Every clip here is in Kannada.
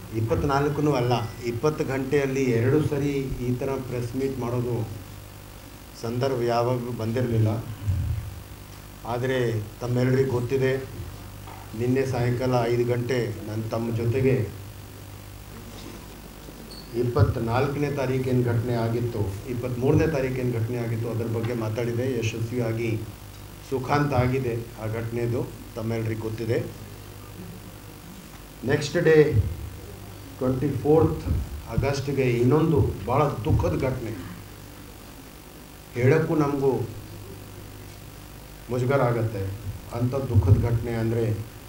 ಇಪ್ಪತ್ನಾಲ್ಕು ಅಲ್ಲ ಇಪ್ಪತ್ತು ಗಂಟೆಯಲ್ಲಿ ಎರಡು ಸರಿ ಈ ಥರ ಪ್ರೆಸ್ ಮೀಟ್ ಮಾಡೋದು ಸಂದರ್ಭ ಯಾವಾಗಲೂ ಬಂದಿರಲಿಲ್ಲ ಆದರೆ ತಮ್ಮೆಲ್ಲರಿಗೂ ಗೊತ್ತಿದೆ ನಿನ್ನೆ ಸಾಯಂಕಾಲ ಐದು ಗಂಟೆ ನಾನು ತಮ್ಮ ಜೊತೆಗೆ ಇಪ್ಪತ್ತ್ನಾಲ್ಕನೇ ತಾರೀಕೇನು ಘಟನೆ ಆಗಿತ್ತು ಇಪ್ಪತ್ತ್ಮೂರನೇ ತಾರೀಕೇನು ಘಟನೆ ಆಗಿತ್ತು ಅದರ ಬಗ್ಗೆ ಮಾತಾಡಿದೆ ಯಶಸ್ವಿಯಾಗಿ ಸುಖಾಂತ ಆಗಿದೆ ಆ ಘಟನೆದು ತಮ್ಮೆಲ್ಲರಿಗೂ ಗೊತ್ತಿದೆ ನೆಕ್ಸ್ಟ್ ಡೇ ಟ್ವೆಂಟಿ ಫೋರ್ತ್ ಆಗಸ್ಟ್ಗೆ ಇನ್ನೊಂದು ಭಾಳ ದುಃಖದ ಘಟನೆ ಹೇಳೋಕ್ಕೂ ನಮಗೂ ಮುಜುಗರ ಆಗತ್ತೆ ಅಂಥ ದುಃಖದ ಘಟನೆ ಅಂದರೆ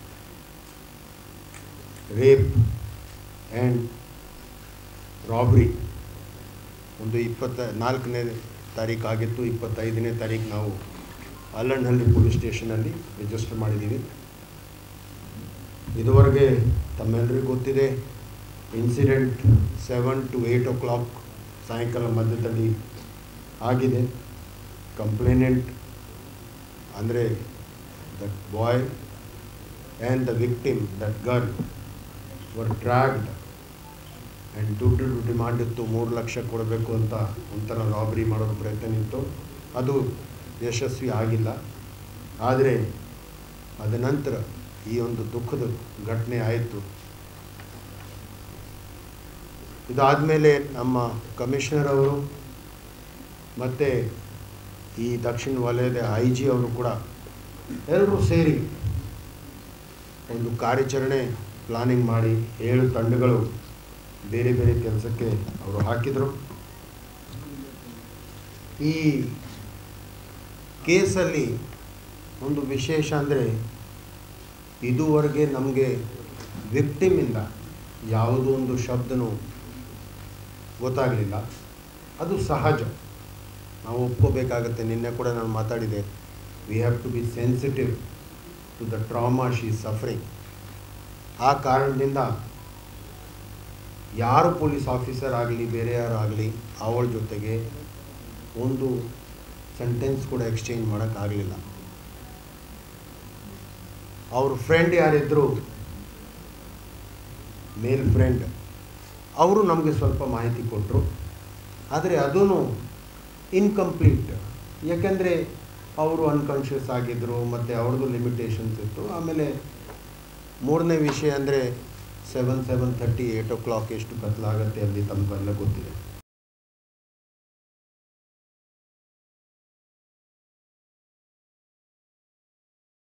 ರೇಪ್ ಆ್ಯಂಡ್ ರಾಬ್ರಿ ಒಂದು ಇಪ್ಪತ್ತ ನಾಲ್ಕನೇ ತಾರೀಕು ಆಗಿತ್ತು ಇಪ್ಪತ್ತೈದನೇ ತಾರೀಕು ನಾವು ಅಲ್ಲಣ್ಣಹಳ್ಳಿ ಪೊಲೀಸ್ ಸ್ಟೇಷನಲ್ಲಿ ರಿಜಿಸ್ಟರ್ ಮಾಡಿದ್ದೀವಿ ಇದುವರೆಗೆ ತಮ್ಮೆಲ್ಲರಿಗೂ ಗೊತ್ತಿದೆ incident seven to eight o'clock ಸಾಯಂಕಾಲ ಮಧ್ಯದಲ್ಲಿ ಆಗಿದೆ ಕಂಪ್ಲೇನೆಂಟ್ ಅಂದರೆ that boy and the victim that girl were tracked and ದುಡ್ಡು ಡಿಮಾಂಡ್ ಇತ್ತು ಮೂರು ಲಕ್ಷ ಕೊಡಬೇಕು ಅಂತ ಒಂಥರ ರಾಬರಿ ಮಾಡೋದು ಪ್ರಯತ್ನ ಇತ್ತು ಅದು ಯಶಸ್ವಿ ಆಗಿಲ್ಲ ಆದರೆ ಅದ ನಂತರ ಈ ಒಂದು ದುಃಖದ ಘಟನೆ ಆಯಿತು ಇದಾದಮೇಲೆ ನಮ್ಮ ಕಮಿಷನರ್ ಅವರು ಮತ್ತು ಈ ದಕ್ಷಿಣ ವಲಯದ ಐ ಜಿ ಅವರು ಕೂಡ ಎಲ್ಲರೂ ಸೇರಿ ಒಂದು ಕಾರ್ಯಾಚರಣೆ ಪ್ಲಾನಿಂಗ್ ಮಾಡಿ ಏಳು ತಂಡಗಳು ಬೇರೆ ಬೇರೆ ಕೆಲಸಕ್ಕೆ ಅವರು ಹಾಕಿದರು ಈ ಕೇಸಲ್ಲಿ ಒಂದು ವಿಶೇಷ ಅಂದರೆ ಇದುವರೆಗೆ ನಮಗೆ ವಿಕ್ಟಿಮಿಂದ ಯಾವುದೋ ಒಂದು ಶಬ್ದನೂ ಗೊತ್ತಾಗಲಿಲ್ಲ ಅದು ಸಹಜ ನಾವು ಒಪ್ಕೋಬೇಕಾಗತ್ತೆ ನಿನ್ನೆ ಕೂಡ ನಾನು ಮಾತಾಡಿದೆ we have to be sensitive to the trauma she suffering ಆ ಕಾರಣದಿಂದ ಯಾರು ಪೊಲೀಸ್ ಆಫೀಸರ್ ಆಗಲಿ ಬೇರೆ ಯಾರು ಆಗಲಿ ಅವಳ ಜೊತೆಗೆ ಒಂದು ಸೆಂಟೆನ್ಸ್ ಕೂಡ ಎಕ್ಸ್ಚೇಂಜ್ ಮಾಡೋಕ್ಕಾಗಲಿಲ್ಲ ಅವ್ರ ಫ್ರೆಂಡ್ ಯಾರಿದ್ದರು ಮೇಲ್ ಫ್ರೆಂಡ್ ಅವರು ನಮಗೆ ಸ್ವಲ್ಪ ಮಾಹಿತಿ ಕೊಟ್ಟರು ಆದರೆ ಅದೂ ಇನ್ಕಂಪ್ಲೀಟ್ ಯಾಕೆಂದರೆ ಅವರು ಅನ್ಕಾನ್ಷಿಯಸ್ ಆಗಿದ್ದರು ಮತ್ತು ಅವ್ರದ್ದು ಲಿಮಿಟೇಷನ್ಸ್ ಇತ್ತು ಆಮೇಲೆ ಮೂರನೇ ವಿಷಯ ಅಂದರೆ seven seven thirty eight o'clock ಎಷ್ಟು ಕತ್ಲಾಗತ್ತೆ ಅಲ್ಲಿ ತಮಗೆಲ್ಲ ಗೊತ್ತಿದೆ